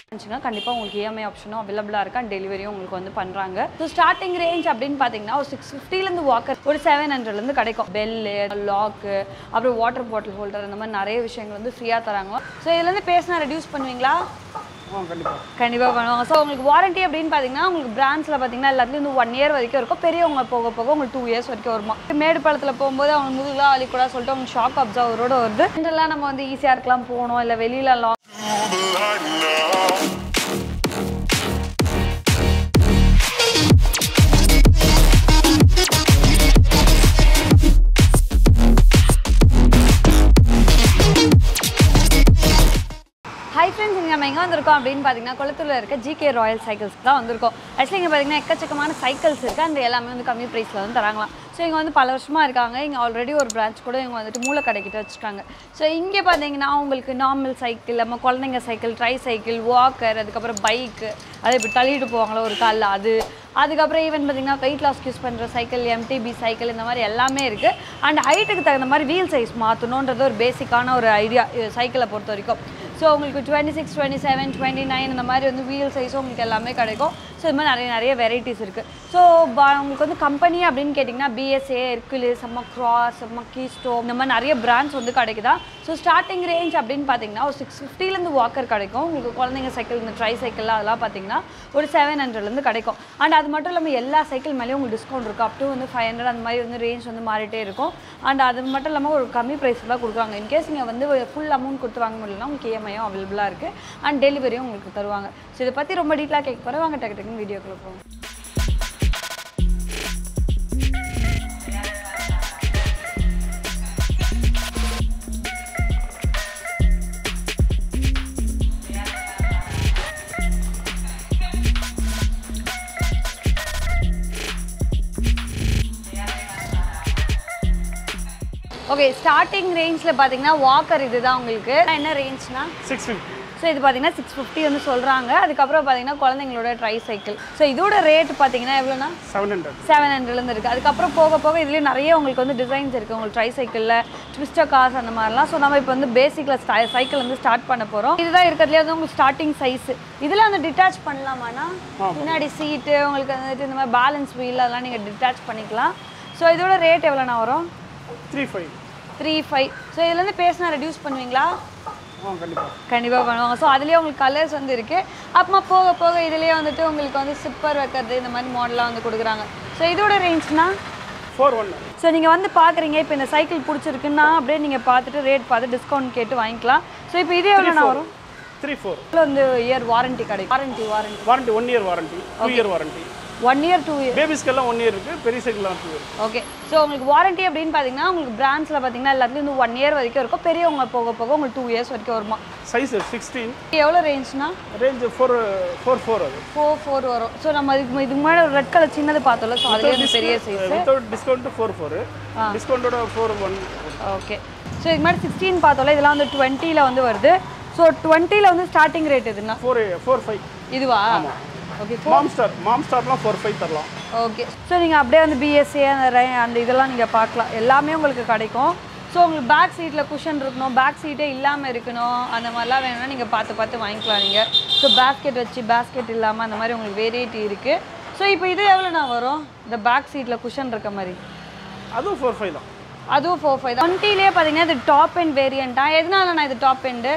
இருந்துச்சுன்னா கண்டிப்பாக உங்களுக்கு இஎம்ஐ ஆப்ஷனும் அவைலபிளாக இருக்கு அண்ட் டெலிவரியும் உங்களுக்கு வந்து பண்ணுறாங்க ஸோ ஸ்டார்டிங் ரேஞ்ச் அப்படின்னு பார்த்தீங்கன்னா ஒரு சிக்ஸ் ஃபிஃப்டிலேருந்து வாக்கர் ஒரு செவன் ஹண்ட்ரட்லேருந்து கிடைக்கும் பெல்லு லாக்கு அப்புறம் வாட்டர் பாட்டில் ஹோல்டர் இந்த மாதிரி நிறைய விஷயங்கள் வந்து ஃப்ரீயாக தராங்க ஸோ இதுலேருந்து பேசினா ரெடியூஸ் பண்ணுவீங்களா ஆ கண்டிப்பாக கண்டிப்பாக பண்ணுவாங்க ஸோ உங்களுக்கு வாரண்டி அப்படின்னு பார்த்தீங்கன்னா உங்களுக்கு பிராண்ட்ஸில் பார்த்தீங்கன்னா எல்லாத்துலேயும் வந்து ஒன் இயர் வரைக்கும் இருக்கும் பெரியவங்க போக போக உங்களுக்கு டூ இயர்ஸ் வரைக்கும் வருமா மேடு பழத்தில் போகும்போது அவங்க முதுகுலாம் வலி கூட சொல்லிட்டு அவங்க ஷாக் அப்சர்வரோட வருது இதெல்லாம் நம்ம வந்து ஈஸியாக இருக்கலாம் போகணும் இல்லை வெளியில லாங் ஹை ஃப்ரெண்ட்ஸ் இங்கே நம்ம எங்கே வந்திருக்கோம் அப்படின்னு பார்த்தீங்கன்னா குளத்தூரில் இருக்க ஜிகே ராயல் சைக்கிள்ஸ்க்கு தான் வந்திருக்கோம் ஆக்சுவலி இங்கே பார்த்தீங்கன்னா எக்கச்சக்கமான சைக்கிள்ஸ் இருக்குது அந்த எல்லாமே வந்து கம்மி ப்ரைஸில் வந்து தராங்களாம் ஸோ இங்கே வந்து பல வருஷமாக இருக்காங்க இங்கே ஆல்ரெடி ஒரு பிரான்ச் கூட இவங்க வந்துட்டு மூளை கடைக்கிட்ட வச்சுருக்காங்க ஸோ இங்கே பார்த்தீங்கன்னா உங்களுக்கு நார்மல் சைக்கிள் நம்ம குழந்தைங்க சைக்கிள் ட்ரை சைக்கிள் வாக்கர் அதுக்கப்புறம் பைக்கு அதை இப்படி தள்ளிட்டு போவாங்களோ ஒரு காலில் அது அதுக்கப்புறம் ஈவன் பார்த்தீங்கன்னா வெயிட் லாஸ்க்கு யூஸ் பண்ணுற சைக்கிள் எம்டிபி சைக்கிள் இந்த மாதிரி எல்லாமே இருக்குது அண்ட் ஹைட்டுக்கு தகுந்த மாதிரி வீல் சைஸ் மாற்றணுன்றது ஒரு பேசிக்கான ஒரு ஐடியா சைக்கிளை பொறுத்த வரைக்கும் ஸோ உங்களுக்கு twenty six twenty seven twenty nine இந்த மாதிரி வந்து வீல் சைஸும் உங்களுக்கு எல்லாமே கிடைக்கும் ஸோ இது மாதிரி நிறைய நிறைய வெரைட்டிஸ் இருக்குது ஸோ உங்களுக்கு வந்து கம்பெனி அப்படின்னு கேட்டிங்கன்னா பிஎஸ்ஏ எர்குலு செம்ம கிராஸ் செம்ம கீஸ்டோ இந்த மாதிரி நிறைய பிராண்ட்ஸ் வந்து கிடைக்குதா ஸோ ஸ்டார்டிங் ரேஞ்ச் அப்படின்னு பார்த்தீங்கன்னா ஒரு சிக்ஸ் ஃபிஃப்டிலேருந்து வாக்கர் கிடைக்கும் உங்களுக்கு குழந்தைங்க சைக்கிள் இந்த ட்ரை சைக்கிள் அதெல்லாம் பார்த்தீங்கன்னா ஒரு செவன் ஹண்ட்ரட்லேருந்து கிடைக்கும் அண்ட் அது மட்டும் இல்லாமல் எல்லா சைக்கிள் மேலேயும் உங்களுக்கு டிஸ்கவுண்ட் இருக்கும் அப் டு வந்து ஃபைவ் ஹண்ட்ரட் அந்த மாதிரி வந்து ரேஞ்ச் வந்து மாறிட்டே இருக்கும் அண்ட் அது மட்டும் இல்லாமல் ஒரு கம்மி ப்ரைஸில் தான் கொடுக்குறாங்க இன்கேஸ் நீங்கள் வந்து ஃபுல் அமௌண்ட் கொடுத்து வாங்க முடியலன்னா உங்களுக்கு இஎம்ஐயும் அவைலபிளாக இருக்குது அண்ட் டெலிவரியும் உங்களுக்கு தருவாங்க ஸோ இதை பற்றி ரொம்ப டீட்டெயிலாக கேட்க போகிறேன் வாங்க டக்கு டக்குன்னு வீடியோக்குள்ள போவோம் ஓகே ஸ்டார்டிங் ரேஞ்சில் பார்த்தீங்கன்னா வாக்கர் இதுதான் உங்களுக்கு என்ன ரேஞ்ச்னா சிக்ஸ் ஃபிஃப்டி ஸோ இது பார்த்தீங்கன்னா சிக்ஸ் ஃபிஃப்டி வந்து சொல்கிறாங்க அதுக்கப்புறம் பார்த்தீங்கன்னா குழந்தைங்களோட ட்ரை சைக்கிள் ஸோ இதோட ரேட் பார்த்தீங்கன்னா எவ்வளோனா செவன் ஹண்ட்ரட் செவன் ஹண்ட்ரட்லேருந்து இருக்குது அதுக்கப்புறம் போக போக இதுலேயும் நிறைய உங்களுக்கு வந்து டிசைன்ஸ் இருக்குது உங்களுக்கு ட்ரை சைக்கிளில் ட்விஸ்டர் காஸ் அந்த மாதிரிலாம் ஸோ நம்ம இப்போ வந்து பேசிக்கில் சைக்கிள் வந்து ஸ்டார்ட் பண்ண போகிறோம் இதுதான் இருக்கிறதுலே வந்து உங்களுக்கு ஸ்டார்டிங் சைஸ் இதில் வந்து டிட்டாச் பண்ணலாமாண்ணா பின்னாடி சீட்டு உங்களுக்கு வந்துட்டு இந்த மாதிரி பேலன்ஸ் வீல் அதெல்லாம் நீங்கள் டிட்டாச் பண்ணிக்கலாம் ஸோ இதோட ரேட் எவ்வளோண்ணா வரும் three five three five so இதுலேருந்து பேசினா ரெடியூஸ் பண்ணுவீங்களா ஆ கண்டிப்பாக கண்டிப்பாக பண்ணுவாங்க ஸோ அதுலேயே உங்களுக்கு கலர்ஸ் வந்து இருக்குது அப்புறமா போக போக இதுலேயே வந்துட்டு உங்களுக்கு வந்து சிப்பர் வைக்கிறது இந்த மாதிரி மாடலாக வந்து கொடுக்குறாங்க ஸோ இதோட ரேஞ்ச்னா ஃபோர் ஒன் ஸோ நீங்கள் வந்து பார்க்குறீங்க இப்போ இந்த சைக்கிள் பிடிச்சிருக்குன்னா அப்படியே நீங்கள் பார்த்துட்டு ரேட் பார்த்து டிஸ்கவுண்ட் கேட்டு வாங்கிக்கலாம் ஸோ இப்போ இது எவ்வளோண்ணா வரும் த்ரீ ஃபோர் இதில் வந்து இயர் வாரண்டி கிடைக்கும் warranty warranty warranty one year warranty two year warranty one year two year பேபிஸ்க்கெல்லாம் ஒன் இயர் இருக்குது பெரிய சைக்கிள்லாம் டூ இயர் ஓகே ஸோ உங்களுக்கு வாரண்டி அப்படின்னு பார்த்தீங்கன்னா உங்களுக்கு பிராண்ட்ஸில் பார்த்தீங்கன்னா எல்லாத்துலேயும் வந்து ஒன் இயர் வரைக்கும் இருக்கும் பெரியவங்க போக போக உங்களுக்கு டூ இயர்ஸ் வரைக்கும் வருமா சைஸ் சிக்ஸ்டீன் எவ்வளோ ரேஞ்ச்னா ரேஞ்ச் ஃபோர் ஃபோர் ஃபோர் அது ஃபோர் ஃபோர் வரும் ஸோ நம்ம இதுக்கு இதுக்கு முன்னாடி ஒரு ரெட் கலர் சின்னது பார்த்தோம்ல ஸோ அதுலேயே வந்து பெரிய size without discount four four டிஸ்கவுண்டோட ஃபோர் ஒன் ஓகே ஸோ இதுக்கு முன்னாடி சிக்ஸ்டீன் பார்த்தோம்ல இதெல்லாம் வந்து டுவெண்ட்டியில் வந்து வருது ஸோ டுவெண்ட்டியில் வந்து ஸ்டார்டிங் ரேட் எதுனா ஃபோர் ஃபோர் ஃபைவ் இதுவா ஓகே மாம் ஸ்டார் மாம் ஸ்டார்லாம் ஃபோர் ஃபைவ் தரலாம் ஓகே ஸோ நீங்கள் அப்படியே வந்து பிஎஸ்சி அந்த ரை- அந்த இதெல்லாம் நீங்கள் பார்க்கலாம் எல்லாமே உங்களுக்கு கிடைக்கும் ஸோ உங்களுக்கு பேக் சீட்டில் குஷன் இருக்கணும் பேக் சீட்டே இல்லாமல் இருக்கணும் அந்த மாதிரிலாம் வேணும்னா நீங்கள் பார்த்து பார்த்து வாங்கிக்கலாம் நீங்கள் ஸோ பேஸ்கெட் வச்சு பேஸ்கெட் இல்லாமல் அந்த மாதிரி உங்களுக்கு வேரியட்டி இருக்குது ஸோ இப்போ இது எவ்வளோண்ணா வரும் இந்த பேக் சீட்டில் குஷன் இருக்க மாதிரி அதுவும் ஃபோர் ஃபைவ் தான் அதுவும் ஃபோர் ஃபைவ் டுவெண்ட்டிலே பார்த்தீங்கன்னா இது டாப் எண்ட் வேரியண்ட்டா எதனால நான் இது top end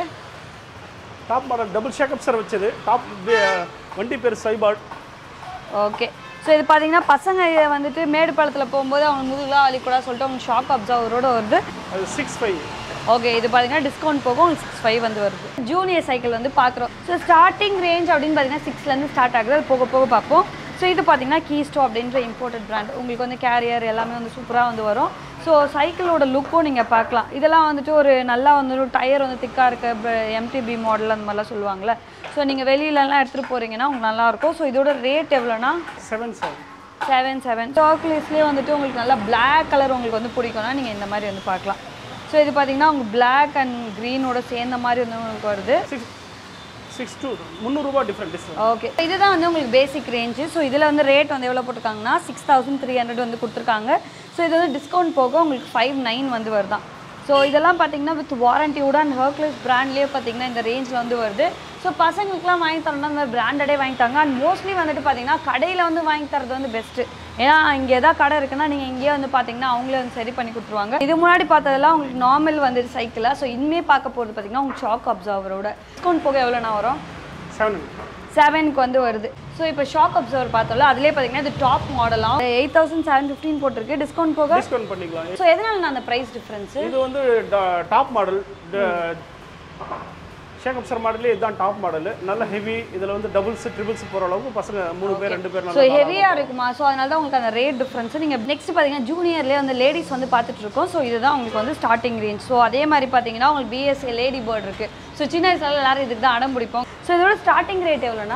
top model double shock up sir வச்சது டாப் வண்டி பேர் சைபாட் ஓகே ஸோ இது பார்த்தீங்கன்னா பசங்க இதை வந்துட்டு மேடு பள்ளத்தில் போகும்போது அவங்க முதுகுலாம் வலி கூட சொல்லிட்டு அவங்க ஷாக் அப்சர்வரோட வருது அது சிக்ஸ் ஃபைவ் ஓகே இது பார்த்தீங்கன்னா டிஸ்கவுண்ட் போக உங்களுக்கு சிக்ஸ் ஃபைவ் வந்து வருது ஜூனியர் சைக்கிள் வந்து பார்க்குறோம் ஸோ ஸ்டார்டிங் ரேஞ்ச் அப்படின்னு பார்த்தீங்கன்னா சிக்ஸ்லேருந்து ஸ்டார்ட் ஆகுது அது போக போக பார்ப்போம் ஸோ இது பார்த்தீங்கன்னா கீஸ்டோ அப்படின்ற இம்போர்ட்டட் பிராண்ட் உங்களுக்கு வந்து கேரியர் எல்லாமே வந்து சூப்பராக வந்து வரும் ஸோ சைக்கிளோட லுக்கும் நீங்கள் பார்க்கலாம் இதெல்லாம் வந்துட்டு ஒரு நல்லா வந்து டயர் வந்து திக்காக இருக்க எம்டிபி மாடல் அந்த மாதிரிலாம் சொல்லுவாங்கள்ல ஸோ நீங்கள் வெளியிலலாம் எடுத்துகிட்டு போகிறீங்கன்னா உங்களுக்கு நல்லாயிருக்கும் ஸோ இதோட ரேட் எவ்வளோனா செவன் செவன் செவன் செவன் சாக்லேட்ஸ்லேயே வந்துட்டு உங்களுக்கு நல்லா Black கலர் உங்களுக்கு வந்து பிடிக்கும்னா நீங்கள் இந்த மாதிரி வந்து பார்க்கலாம் ஸோ இது பார்த்தீங்கன்னா உங்களுக்கு Black அண்ட் க்ரீனோட சேர்ந்த மாதிரி வந்து உங்களுக்கு வருது சிக்ஸ் சிக்ஸ் டூ முந்நூறுரூபா டிஃப்ரெண்ட் டிஸ்கவுண்ட் ஓகே இதுதான் வந்து உங்களுக்கு பேசிக் ரேஞ்சு ஸோ இதில் வந்து ரேட் வந்து எவ்வளோ போட்டிருக்காங்கன்னா சிக்ஸ் தௌசண்ட் த்ரீ ஹண்ட்ரட் வந்து கொடுத்துருக்காங்க ஸோ இது வந்து டிஸ்கவுண்ட் போக உங்களுக்கு ஃபைவ் நைன் வந்து வருதான் ஸோ இதெல்லாம் பார்த்தீங்கன்னா வித் வாரண்டியோட அண்ட் ஹர்க்லஸ் பிராண்ட்லேயே பார்த்தீங்கன்னா இந்த ரேஞ்சில் வந்து வருது ஸோ பசங்களுக்குலாம் வாங்கி தரணும்னா இந்த மாதிரி பிராண்டடே வாங்கி தாங்க அண்ட் மோஸ்ட்லி வந்துட்டு பார்த்தீங்கன்னா கடையில் வந்து வாங்கி தரது வந்து பெஸ்ட்டு ஏன்னா இங்கே எதாவது கடை இருக்குன்னா நீங்கள் இங்கேயே வந்து பார்த்தீங்கன்னா அவங்களே வந்து சரி பண்ணி கொடுத்துருவாங்க இது முன்னாடி பார்த்ததெல்லாம் உங்களுக்கு நார்மல் வந்துட்டு சைக்கிளாக ஸோ இனிமே பார்க்க போகிறது பார்த்தீங்கன்னா உங்களுக்கு ஷாக் அப்சர்வரோட டிஸ்கவுண்ட் போக எவ்வளோண்ணா வரும் செவன் செவனுக்கு வந்து வருது ஸோ இப்போ ஷாக் அப்சர்வர் பார்த்தோம்ல அதுலேயே பார்த்தீங்கன்னா இது டாப் மாடலாம் எயிட் தௌசண்ட் செவன் ஃபிஃப்டின் போட்டிருக்கு டிஸ்கவுண்ட் போக டிஸ்கவுண்ட் பண்ணிக்கலாம் ஸோ எதனால நான் அந்த ப்ரைஸ் டிஃப்ரென்ஸு இது வந்து டாப் மாடல் ஷேகப் சார் மாடலே இதுதான் டாப் மாடல் நல்ல ஹெவி இதில் வந்து டபுள்ஸ் ட்ரிபிள்ஸ் போகிற அளவுக்கு பசங்க மூணு பேர் ரெண்டு பேர் ஸோ நல்லா ஹெவியாக இருக்குமா ஸோ அதனால தான் உங்களுக்கு அந்த ரேட் டிஃப்ரென்ஸ் நீங்கள் நெக்ஸ்ட் பார்த்தீங்கன்னா ஜூனியர்லேயே வந்து லேடிஸ் வந்து பார்த்துட்டு இருக்கோம் ஸோ இதுதான் உங்களுக்கு வந்து ஸ்டார்டிங் ரேஞ்ச் ஸோ அதே மாதிரி பார்த்தீங்கன்னா உங்களுக்கு பிஎஸ்சி லேடி பேர்ட் இருக்குது ஸோ சின்ன வயசுல எல்லாரும் இதுக்கு தான் அடம் பிடிப்போம் ஸோ இதோட ஸ்டார்டிங் ரேட் எவ்வளோனா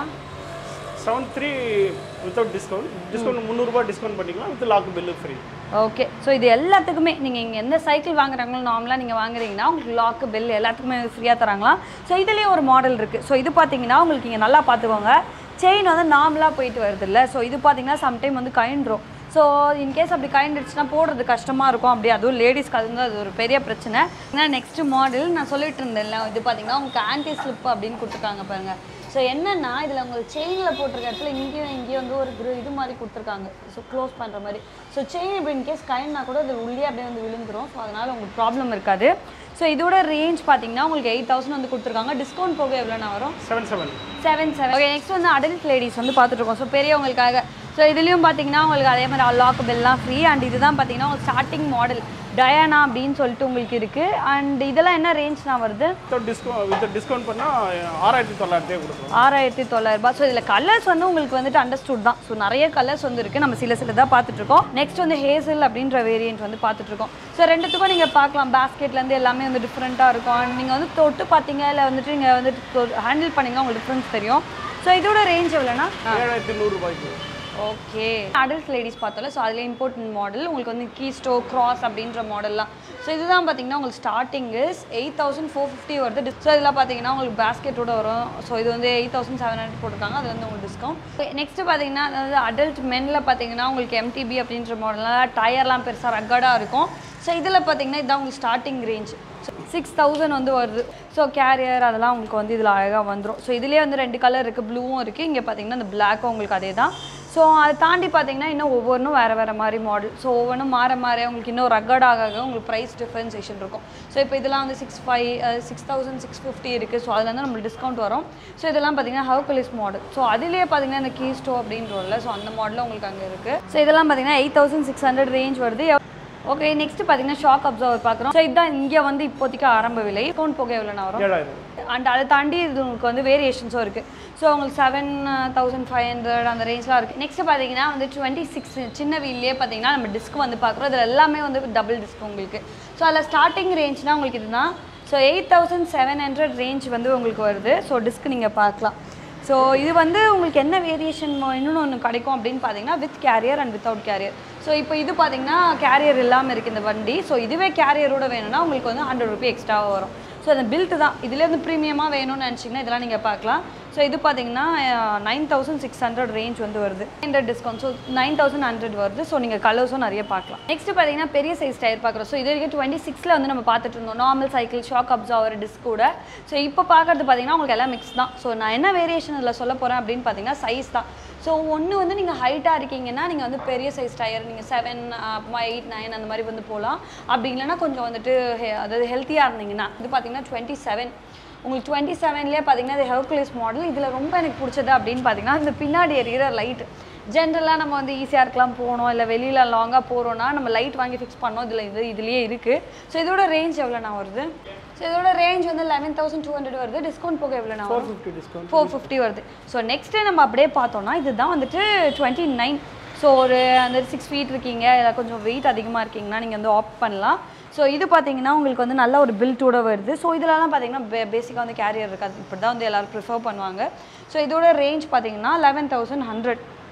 seven three without discount discount முந்நூறுரூபா டிஸ்கவுண்ட் பண்ணிக்கலாம் with lock bell free okay so இது எல்லாத்துக்குமே நீங்கள் இங்கே எந்த சைக்கிள் வாங்குறாங்களோ நார்மலாக நீங்கள் வாங்குறீங்கன்னா உங்களுக்கு லாக்கு பில் எல்லாத்துக்குமே ஃப்ரீயாக தராங்களாம் ஸோ இதுலேயே ஒரு மாடல் இருக்குது ஸோ இது பார்த்தீங்கன்னா உங்களுக்கு இங்கே நல்லா பார்த்துக்கோங்க செயின் வந்து நார்மலாக போயிட்டு வருது இல்லை ஸோ இது பார்த்தீங்கன்னா சம்டைம் வந்து கயன்றும் ஸோ இன்கேஸ் அப்படி கயண்டுச்சுன்னா போடுறது கஷ்டமாக இருக்கும் அப்படி அதுவும் லேடிஸ்க்கு அது வந்து அது ஒரு பெரிய பிரச்சனை ஏன்னா நெக்ஸ்ட் மாடல் நான் சொல்லிட்டு இருந்தேன்ல இது பார்த்தீங்கன்னா உங்களுக்கு ஆன்டி ஸ்லிப் அப்படின்னு கொடுத்துருக்காங்க பாருங்க ஸோ என்னன்னா இதில் உங்களுக்கு செயினில் போட்டிருக்க இடத்துல இங்கேயும் இங்கேயும் வந்து ஒரு gru- இது மாதிரி கொடுத்துருக்காங்க ஸோ க்ளோஸ் பண்ணுற மாதிரி ஸோ செயின் இப்போ இன்கேஸ் கயன்னா கூட அது உள்ளே அப்படியே வந்து விழுந்துரும் ஸோ அதனால் உங்களுக்கு ப்ராப்ளம் இருக்காது ஸோ இதோட ரேஞ்ச் பார்த்தீங்கன்னா உங்களுக்கு எயிட் தௌசண்ட் வந்து கொடுத்துருக்காங்க டிஸ்கவுண்ட் போக எவ்வளோண்ணா வரும் seven seven seven seven okay next வந்து அடல்ட் லேடிஸ் வந்து பார்த்துட்டு இருக்கோம் ஸோ பெரியவங்களுக்காக ஸோ இதுலேயும் பார்த்தீங்கன்னா உங்களுக்கு அதே மாதிரி அல்லாக் பெல்லாம் ஃப்ரீ அண்ட் இதுதான் பார்த்தீங்கன்னா உங்களுக்கு ஸ்டார்டிங் மாடல் டயானா அப்படின்னு சொல்லிட்டு உங்களுக்கு இருக்குது அண்ட் இதெல்லாம் என்ன ரேஞ்ச்னா வருது வித்தவுட் டிஸ்கவுண்ட் வித் டிஸ்கவுண்ட் பண்ணால் ஆறாயிரத்தி தொள்ளாயிரத்தே கொடுக்குறோம் ஆறாயிரத்தி தொள்ளாயிரரூபா ஸோ இதில் கலர்ஸ் வந்து உங்களுக்கு வந்துட்டு அண்டர்ஸ்டுட் தான் ஸோ நிறைய கலர்ஸ் வந்து இருக்குது நம்ம சில சில தான் பார்த்துட்ருக்கோம் நெக்ஸ்ட் வந்து ஹேசல் அப்படின்ற வேரியன்ட் வந்து பார்த்துட்ருக்கோம் ஸோ ரெண்டுத்துக்கும் நீங்கள் பார்க்கலாம் பாஸ்கெட்லேருந்து எல்லாமே வந்து டிஃப்ரெண்ட்டாக இருக்கும் அண்ட் நீங்கள் வந்து தொட்டு பார்த்தீங்க இல்லை வந்துட்டு நீங்கள் வந்துட்டு ஹேண்டில் பண்ணீங்கன்னா உங்களுக்கு டிஃப்ரென்ஸ் தெரியும் ஸோ இதோட ரேஞ்ச் எவ்வளோனா ஏழாயிரத்தி நூறுரூபாய்க்கு ஓகே அடல்ட் லேடிஸ் பார்த்தோம்ல ஸோ அதில் இம்பார்ட்டன்ட் மாடல் உங்களுக்கு வந்து கீஸ்டோ கிராஸ் அப்படின்ற மாடல்லாம் ஸோ இதுதான் பார்த்தீங்கன்னா உங்களுக்கு starting is eight thousand four fifty வருது ஸோ இதெல்லாம் பார்த்தீங்கன்னா உங்களுக்கு பேஸ்கெட்டோட வரும் ஸோ இது வந்து எயிட் தௌசண்ட் செவன் ஹண்ட்ரட் போட்டிருக்காங்க அது வந்து உங்களுக்கு டிஸ்கவுண்ட் நெக்ஸ்ட் பார்த்தீங்கன்னா அதாவது அடல்ட் மென்னில் பார்த்தீங்கன்னா உங்களுக்கு எம்டிபி அப்படின்ற மாடல்லாம் டயர்லாம் பெருசாக ரக்கடாக இருக்கும் ஸோ இதில் பார்த்தீங்கன்னா இதுதான் உங்களுக்கு ஸ்டார்டிங் ரேஞ்ச் சிக்ஸ் தௌசண்ட் வந்து வருது ஸோ கேரியர் அதெல்லாம் உங்களுக்கு வந்து இதில் அழகாக வந்துடும் ஸோ இதுலேயே வந்து ரெண்டு கலர் இருக்குது ப்ளூவும் இருக்குது இங்கே பார்த்தீங்கன்னா இந்த பிளாக்கும் உங்களுக்கு அதே தான் ஸோ அதை தாண்டி பார்த்தீங்கன்னா இன்னும் ஒவ்வொன்றும் வேறு வேறு மாதிரி மாடல் ஸோ ஒவ்வொன்றும் மாற மாற உங்களுக்கு இன்னும் ரக்கட் ஆக ஆக உங்களுக்கு ப்ரைஸ் டிஃப்ரென்சேஷன் இருக்கும் ஸோ இப்போ இதெல்லாம் வந்து six five six thousand six fifty இருக்குது ஸோ அதில் வந்து நம்மளுக்கு டிஸ்கவுண்ட் வரும் ஸோ இதெல்லாம் பார்த்தீங்கன்னா ஹவுகுலிஸ் மாடல் ஸோ அதுலேயே பார்த்தீங்கன்னா இந்த கீஸ்டோ அப்படின்றோம்ல ஸோ அந்த மாடலும் உங்களுக்கு அங்கே இருக்குது ஸோ இதெல்லாம் பார்த்தீங்கன்னா eight thousand six hundred range வருது ஓகே நெக்ஸ்ட் பார்த்தீங்கன்னா ஷாக் அப்சர்வர் பார்க்குறோம் ஸோ இதுதான் இங்கே வந்து இப்போதைக்கு ஆரம்ப விலை டிஸ்கவுண்ட் போக எவ்வளோண்ணா வரும் ஏழாயிரம் அண்ட் அதை தாண்டி இது உங்களுக்கு வந்து வேரியேஷன்ஸும் இருக்குது ஸோ உங்களுக்கு செவன் தௌசண்ட் ஃபைவ் ஹண்ட்ரட் அந்த ரேஞ்ச்லாம் இருக்குது நெக்ஸ்ட் பார்த்தீங்கன்னா வந்து டுவெண்ட்டி சிக்ஸ் சின்ன வீல்லே பார்த்தீங்கன்னா நம்ம டிஸ்க் வந்து பார்க்குறோம் இதில் எல்லாமே வந்து டபுள் டிஸ்க் உங்களுக்கு ஸோ அதில் ஸ்டார்டிங் ரேஞ்ச்னா உங்களுக்கு இதுதான் so eight thousand seven hundred range வந்து உங்களுக்கு வருது ஸோ டிஸ்க் நீங்கள் பார்க்கலாம் ஸோ இது வந்து உங்களுக்கு என்ன வேரியேஷன் இன்னொன்று ஒன்று கிடைக்கும் அப்படின்னு பார்த்தீங்கன்னா with carrier and without carrier so இப்போ இது பார்த்தீங்கன்னா கேரியர் இல்லாமல் இருக்குது இந்த வண்டி ஸோ இதுவே கேரியரோட வேணும்னா உங்களுக்கு வந்து ஹண்ட்ரட் ருபி எக்ஸ்ட்ராவாக வரும் ஸோ அந்த பில்ட் தான் இதுலேயே வந்து ப்ரீமியமாக வேணும்னு நினச்சிங்கன்னா இதெல்லாம் நீங்கள் பார்க்கலாம் ஸோ இது பார்த்தீங்கன்னா nine thousand six hundred range வந்து வருது hundred discount so nine thousand hundred வருது ஸோ நீங்கள் கலர்ஸும் நிறைய பார்க்கலாம் நெக்ஸ்ட் பார்த்தீங்கன்னா பெரிய சைஸ் டயர் பார்க்குறோம் ஸோ இது வரைக்கும் டுவெண்ட்டி சிக்ஸில் வந்து நம்ம பார்த்துட்டு இருந்தோம் normal cycle shock absorber disc கூட ஸோ இப்போ பார்க்குறது பார்த்தீங்கன்னா உங்களுக்கு எல்லாம் மிக்ஸ் தான் ஸோ நான் என்ன வேரியேஷன் இதில் சொல்ல போகிறேன் அப்படின்னு பார்த்தீங்கன்னா சைஸ் தான் ஸோ ஒன்று வந்து நீங்கள் ஹைட்டாக இருக்கீங்கன்னா நீங்கள் வந்து பெரிய சைஸ் டயர் நீங்கள் செவன் எயிட் நைன் அந்த மாதிரி வந்து போகலாம் அப்படி இல்லைன்னா கொஞ்சம் வந்துட்டு he- அதாவது ஹெல்த்தியாக இருந்தீங்கன்னா இது பார்த்தீங்கன்னா டுவெண்ட்டி செவன் உங்களுக்கு டுவெண்ட்டி செவன்லேயே பார்த்தீங்கன்னா இது ஹெர்குலிஸ் மாடல் இதில் ரொம்ப எனக்கு பிடிச்சது அப்படின்னு பார்த்தீங்கன்னா இந்த பின்னாடி எரியிற லைட் ஜென்ரலாக நம்ம வந்து ஈஸியாக இருக்கலாம் போகணும் இல்லை வெளியில் லாங்காக போகிறோன்னா நம்ம லைட் வாங்கி ஃபிக்ஸ் பண்ணோம் இதில் இது இதுலேயே இருக்குது ஸோ இதோட ரேஞ்ச் எவ்வளோண்ணா வருது ஸோ இதோட ரேஞ்ச் வந்து லெவன் தௌசண்ட் டூ ஹண்ட்ரட் வருது டிஸ்கவுண்ட் போக எவ்வளோண்ணா ஃபோர் வரும் ஃபிஃப்டி டிஸ்கவுண்ட் ஃபோர் ஃபிஃப்டி வருது ஸோ நெக்ஸ்ட்டு நம்ம அப்படியே பார்த்தோம்னா இதுதான் வந்துட்டு டுவெண்ட்டி நைன் ஸோ ஒரு அந்த சிக்ஸ் ஃபீட் இருக்கீங்க இல்லை கொஞ்சம் வெயிட் அதிகமாக இருக்கீங்கன்னா நீங்கள் வந்து ஆப்ட் பண்ணலாம் ஸோ இது பார்த்தீங்கன்னா உங்களுக்கு வந்து நல்ல ஒரு பில்ட்டோட வருது ஸோ இதிலலாம் பார்த்தீங்கன்னா பே பேசிக்காக வந்து கேரியர் இருக்காது இப்படி தான் வந்து எல்லோரும் ப்ரிஃபர் பண்ணுவாங்க ஸோ இதோட ரேஞ்ச் பார்த்தீங்கன்னா லெவன் தௌசண்ட் ஹண்ட்ரட்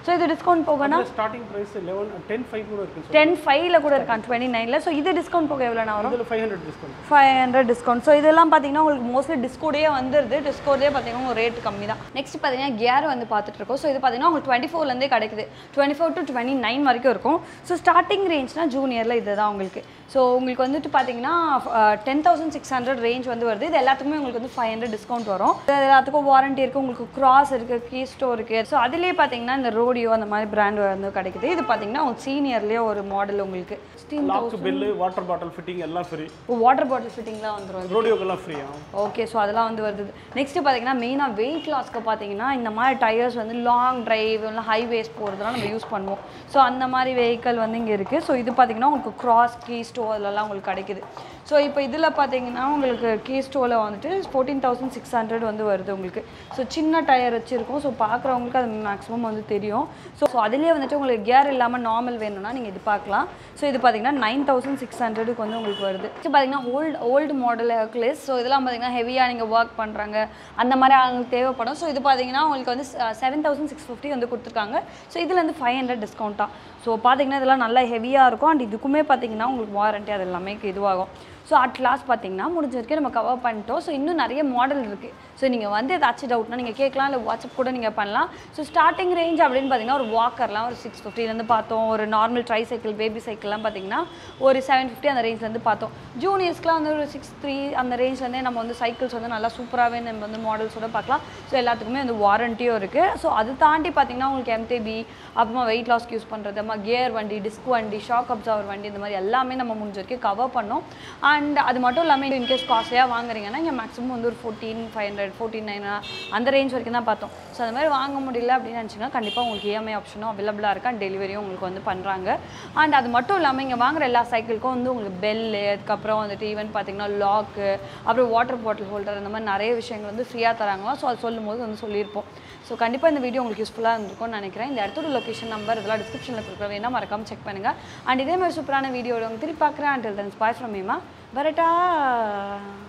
ஸோ இது டிஸ்கவுண்ட் போகனா starting price eleven ten five கூட இருக்குது சார் டென் ஃபைவ்ல கூட இருக்கான் டுவெண்ட்டி நைனில் ஸோ இது டிஸ்கவுண்ட் போக எவ்வளோண்ணா வரும் இதில் five hundred discount five hundred discount so இதெல்லாம் பார்த்தீங்கன்னா உங்களுக்கு மோஸ்ட்லி டிஸ்கோடே வந்துருது டிஸ்கோடே பார்த்தீங்கன்னா ஒரு ரேட் கம்மி தான் நெக்ஸ்ட் பார்த்தீங்கன்னா கியர் வந்து பார்த்துட்டு இருக்கோம் ஸோ இது பார்த்தீங்கன்னா உங்களுக்கு டுவெண்ட்டி ஃபோர்லேருந்தே கிடைக்குது twenty four to twenty nine வரைக்கும் இருக்கும் ஸோ ஸ்டார்டிங் ரேஞ்ச்னா ஜூனியரில் இதுதான் உங்களுக்கு ஸோ உங்களுக்கு வந்துட்டு பார்த்தீங்கன்னா ten thousand six hundred range வந்து வருது இது எல்லாத்துக்குமே உங்களுக்கு வந்து ஃபைவ் ஹண்ட்ரட் டிஸ்கவுண்ட் வரும் இது எல்லாத்துக்கும் வாரண்டி இருக்குது உங்களுக்கு கிராஸ் இருக்குது கீ ஸ்டோர் இருக்குது ஸோ அதுலேயே பார்த்தீங்கன்னா இந்த ரோடியோ அந்த மாதிரி பிராண்ட் வந்து கிடைக்குது இது பார்த்தீங்கன்னா உங்களுக்கு சீனியர்லேயே ஒரு மாடல் உங்களுக்கு sixteen lock bell water bottle fitting எல்லாம் ஃப்ரீ வாட்டர் பாட்டில் ஃபிட்டிங்லாம் வந்துடும் ரோடியோக்கெல்லாம் ஃப்ரீ ஓகே ஸோ அதெல்லாம் வந்து வருது நெக்ஸ்ட் பார்த்தீங்கன்னா மெயினாக வெயிட் லாஸ்க்கு பார்த்தீங்கன்னா இந்த மாதிரி டயர்ஸ் வந்து லாங் டிரைவ் இல்லை ஹைவேஸ் போகிறதுலாம் நம்ம யூஸ் பண்ணுவோம் ஸோ அந்த மாதிரி வெஹிக்கல் வந்து இங்கே இருக்குது ஸோ இது பார்த்தீங்கன்னா உங்களுக்கு கிராஸ் கீ ஸ்டோ அதெல்லாம் உங்களுக்கு கிடைக்குது ஸோ இப்போ இதில் பார்த்தீங்கன்னா உங்களுக்கு கீ ஸ்டோவில் வந்துட்டு ஃபோர்டீன் தௌசண்ட் சிக்ஸ் ஹண்ட்ரட் வந்து வருது உங்களுக்கு ஸோ சின்ன டயர் வச்சுருக்கோம் ஸோ பார்க்குறவங்களுக்கு அது மேக்ஸிமம் வந்து தெரியும் ஸோ ஸோ அதுலேயே வந்துட்டு உங்களுக்கு கியர் இல்லாமல் நார்மல் வேணும்னா நீங்கள் இது பார்க்கலாம் ஸோ இது பார்த்தீங்கன்னா நைன் தௌசண்ட் சிக்ஸ் ஹண்ட்ரடுக்கு வந்து உங்களுக்கு வருது ஸோ பார்த்தீங்கன்னா old old model Hercules so இதெல்லாம் பார்த்தீங்கன்னா ஹெவியாக நீங்கள் ஒர்க் பண்ணுறாங்க அந்த மாதிரி அவங்களுக்கு தேவைப்படும் ஸோ இது பார்த்தீங்கன்னா உங்களுக்கு வந்து செவன் தௌசண்ட் சிக்ஸ் ஃபிஃப்டி வந்து கொடுத்துருக்காங்க ஸோ இதில் வந்து ஃபைவ் ஹண்ட்ரட் டிஸ்கவுண்ட் தான் ஸோ பார்த்தீங்கன்னா இதெல்லாம் நல்லா ஹெவியாக இருக்கும் அண்ட் இதுக்குமே பார்த்தீங்கன்னா உங்களுக்கு வாரண்ட்டி அது எல்லாமே இதுவாகும் ஸோ அட் லாஸ்ட் பார்த்தீங்கன்னா முடிஞ்ச வரைக்கும் நம்ம கவர் பண்ணிட்டோம் ஸோ இன்னும் நிறைய மாடல் இருக்குது ஸோ நீங்கள் வந்து ஏதாச்சும் டவுட்னா நீங்கள் கேட்கலாம் இல்லை வாட்ஸ்அப் கூட நீங்கள் பண்ணலாம் ஸோ ஸ்டார்டிங் ரேஞ்ச் அப்படின்னு பார்த்தீங்கன்னா ஒரு வாக்கர்லாம் ஒரு சிக்ஸ் ஃபிஃப்டிலேருந்து பார்த்தோம் ஒரு நார்மல் ட்ரை சைக்கிள் பேபி சைக்கிள்லாம் பார்த்தீங்கன்னா ஒரு செவன் ஃபிஃப்டி அந்த ரேஞ்ச்லேருந்து பார்த்தோம் ஜூனியர்ஸ்க்குலாம் வந்து ஒரு சிக்ஸ் த்ரீ அந்த ரேஞ்ச்லேருந்தே நம்ம வந்து சைக்கிள்ஸ் வந்து நல்லா சூப்பராகவே நம்ம வந்து மாடல்ஸோட பார்க்கலாம் ஸோ எல்லாத்துக்குமே வந்து வாரண்ட்டியும் இருக்குது ஸோ அது தாண்டி பார்த்தீங்கன்னா உங்களுக்கு எம்டிபி அப்புறமா வெயிட் லாஸ்க்கு யூஸ் பண்ணுறது அப்புறமா கியர் வண்டி டிஸ்க் வண்டி ஷாக் அப்சர்வர் வண்டி இந்த மாதிரி எல்லாமே நம்ம முடிஞ்ச வரைக்கும் கவர் பண்ணோம் அண்ட் அது மட்டும் இல்லாமல் இன்கேஸ் காஸ்ட்லியாக வாங்குறீங்கன்னா இங்கே மேக்ஸிமம் வந்து ஒரு fourteen five hundred fourteen nine அந்த ரேஞ்ச் வரைக்கும் தான் பார்த்தோம் ஸோ அந்த மாதிரி வாங்க முடியல அப்படின்னு நினச்சிங்கன்னா கண்டிப்பாக உங்களுக்கு இஎம்ஐ ஆப்ஷனும் அவைலபிளாக இருக்குது அண்ட் டெலிவரியும் உங்களுக்கு வந்து பண்ணுறாங்க அண்ட் அது மட்டும் இல்லாமல் இங்கே வாங்குற எல்லா சைக்கிளுக்கும் வந்து உங்களுக்கு பெல்லு அதுக்கப்புறம் வந்துட்டு ஈவன் பார்த்தீங்கன்னா லாக்கு அப்புறம் வாட்டர் பாட்டில் ஹோல்டர் அந்த மாதிரி நிறைய விஷயங்கள் வந்து ஃப்ரீயாக தராங்களாம் ஸோ அது சொல்லும்போது வந்து சொல்லியிருப்போம் ஸோ கண்டிப்பாக இந்த வீடியோ உங்களுக்கு யூஸ்ஃபுல்லாக இருந்திருக்கும்னு நினைக்கிறேன் இந்த இடத்தோட லொக்கேஷன் நம்பர் இதெல்லாம் டிஸ்கிரிப்ஷனில் கொடுக்குற வேணா மறக்காம செக் பண்ணுங்கள் அண்ட் இதே மாதிரி சூப்பரான வீடியோ உங்களுக்கு திருப்பி பார்க்குறேன் அண்டில் தென்ஸ் பாய் ஃப்ரம் மீமா வரட்டா